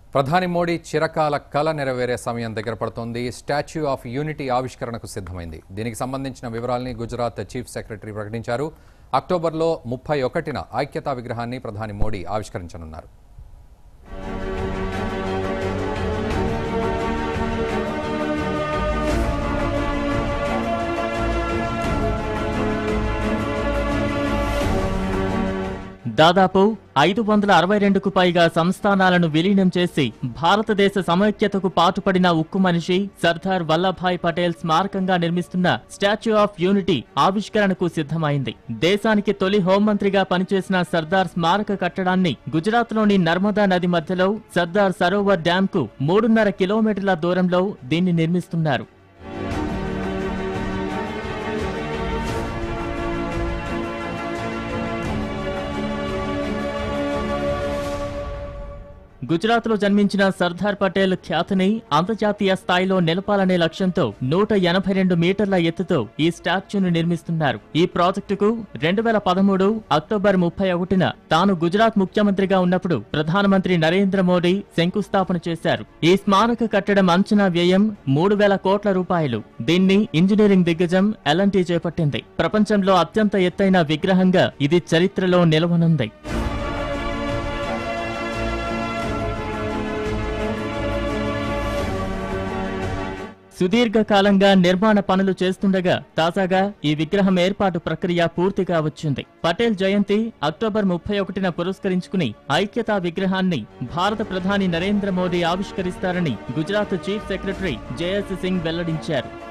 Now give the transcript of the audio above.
ప్రధాని మోడీ చిరకాల కల నెరవేరే సమయం దగ్గర పడుతోంది స్టాచ్యూ ఆఫ్ యూనిటీ ఆవిష్కరణకు సిద్ధమైంది దీనికి సంబంధించిన వివరాల్ని గుజరాత్ చీఫ్ సెక్రటరీ ప్రకటించారు అక్టోబర్లో ముప్పై ఒకటిన ఐక్యతా విగ్రహాన్ని ప్రధాని మోడీ ఆవిష్కరించనున్నారు దాదాపు ఐదు వందల అరవై రెండుకు పైగా సంస్థానాలను విలీనం చేసి భారతదేశ సమైక్యతకు పాటుపడిన ఉక్కు మనిషి సర్దార్ వల్లభాయ్ పటేల్ స్మారకంగా నిర్మిస్తున్న స్టాచ్యూ ఆఫ్ యూనిటీ ఆవిష్కరణకు సిద్ధమైంది దేశానికి తొలి హోంమంత్రిగా పనిచేసిన సర్దార్ స్మారక కట్టడాన్ని గుజరాత్లోని నర్మదా నది మధ్యలో సర్దార్ సరోవర్ డ్యాం కు మూడున్నర కిలోమీటర్ల దూరంలో దీన్ని నిర్మిస్తున్నారు గుజరాత్ లో జన్మించిన సర్దార్ పటేల్ ఖ్యాతిని అంతర్జాతీయ స్థాయిలో నిలపాలనే లక్ష్యంతో నూట ఎనభై రెండు మీటర్ల ఎత్తుతో ఈ స్టాచ్యూను నిర్మిస్తున్నారు ఈ ప్రాజెక్టుకు రెండు వేల పదమూడు అక్టోబర్ ముప్పై ఒకటిన తాను గుజరాత్ ముఖ్యమంత్రిగా ఉన్నప్పుడు ప్రధానమంత్రి నరేంద్ర మోడీ శంకుస్థాపన చేశారు ఈ స్మారక కట్టడం అంచనా వ్యయం మూడు వేల కోట్ల రూపాయలు దీన్ని ఇంజనీరింగ్ దిగ్గజం ఎల్ఎన్టీ చేపట్టింది ప్రపంచంలో అత్యంత ఎత్తైన విగ్రహంగా ఇది చరిత్రలో నిలవనుంది సుదీర్ఘకాలంగా నిర్మాణ పనులు చేస్తుండగా తాజాగా ఈ విగ్రహం ఏర్పాటు ప్రక్రియ పూర్తిగా వచ్చింది పటేల్ జయంతి అక్టోబర్ ముప్పై ఒకటిన పురస్కరించుకుని ఐక్యతా విగ్రహాన్ని భారత ప్రధాని నరేంద్ర మోదీ ఆవిష్కరిస్తారని Gujarat chief secretary J S Singh వెల్లడించారు